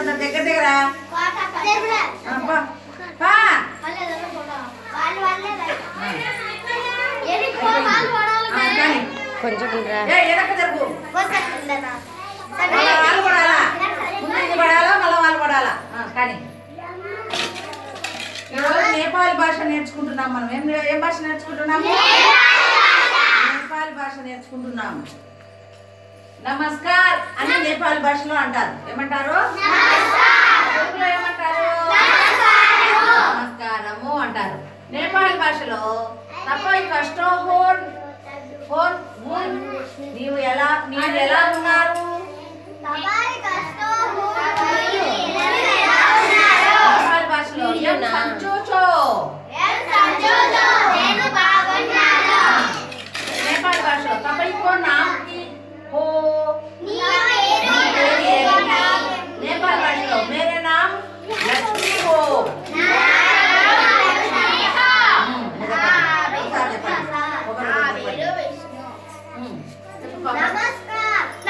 దా, దగ్గర దగ్గర ఆ, పా. పా. ఆ, కానీ. కొంచెం ఉండరా ఏ వెనక్కి జరుగు మళ్ళా వాళ్ళు పడాలా ముందు ఇది పడాలా మళ్ళీ వాళ్ళు పడాలా ఆ, కానీ ఈరోజు నేపాల్ భాష నేర్చుకుంటున్నాం మనం ఏం ఏం భాష నేర్చుకుంటున్నాము నేపాల్ భాష నేర్చుకుంటున్నాము నమస్కార్ అని నేపాల్ భాషలో అంటారు ఏమంటారు తెలుగులో ఏమంటారు నమస్కారము అంటారు నేపాల్ భాషలో తప్పై కష్టం హోన్ హోన్ హోన్ నీవు ఎలా మీరు ఎలా ఉన్నారు నేపాల్ భాషలో ఎం సంచోచో నేపాల్ భాషలో తప్పై కో నామ్ కి హో నేపాల్ భాషలో మేరే నామ్ లక్ష్మి హో ఉమ్, ఒకసారి చెప్పండి. ఒకరు చెప్పండి. ఉమ్, చెప్పు పాప.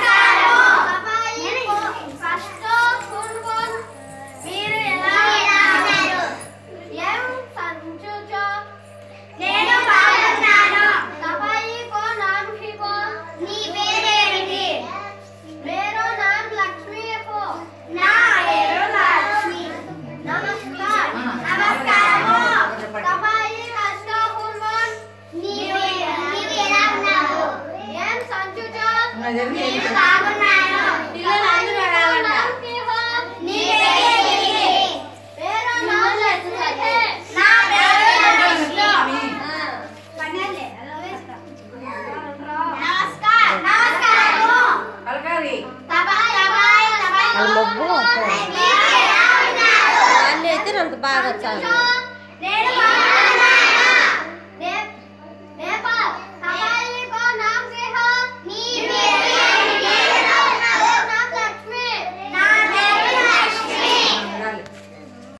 నేను బాగున్నాను సఫాయి కో నామ్ షికో నీ పేరేంటి मेरो नाम लक्ष्मी है को ना मेरो लक्ष्मी नमस्कार నమస్కారము సఫాయి కష్ట పూర్వం నీవే నీవే ఎలా ఉన్నావు ఏం సంచుచో నా జరిగి ఏం నేను చెప్పు. బాగున్నాను పిల్లలు అందరూ అడగాలంట. नाम की हो నీ పేరేంటి मेरो नाम लक्ष्मी है నా పేరు లక్ష్మి పన్నెండే నమస్కార్ నమస్కారము పలకాలి సఫాయి సఫాయి సఫాయి వాళ్ళ మొబ్బు మీరు ఎలా ఉన్నారు వాళ్ళు అయితే నాకు బాగా వచ్చాను నేను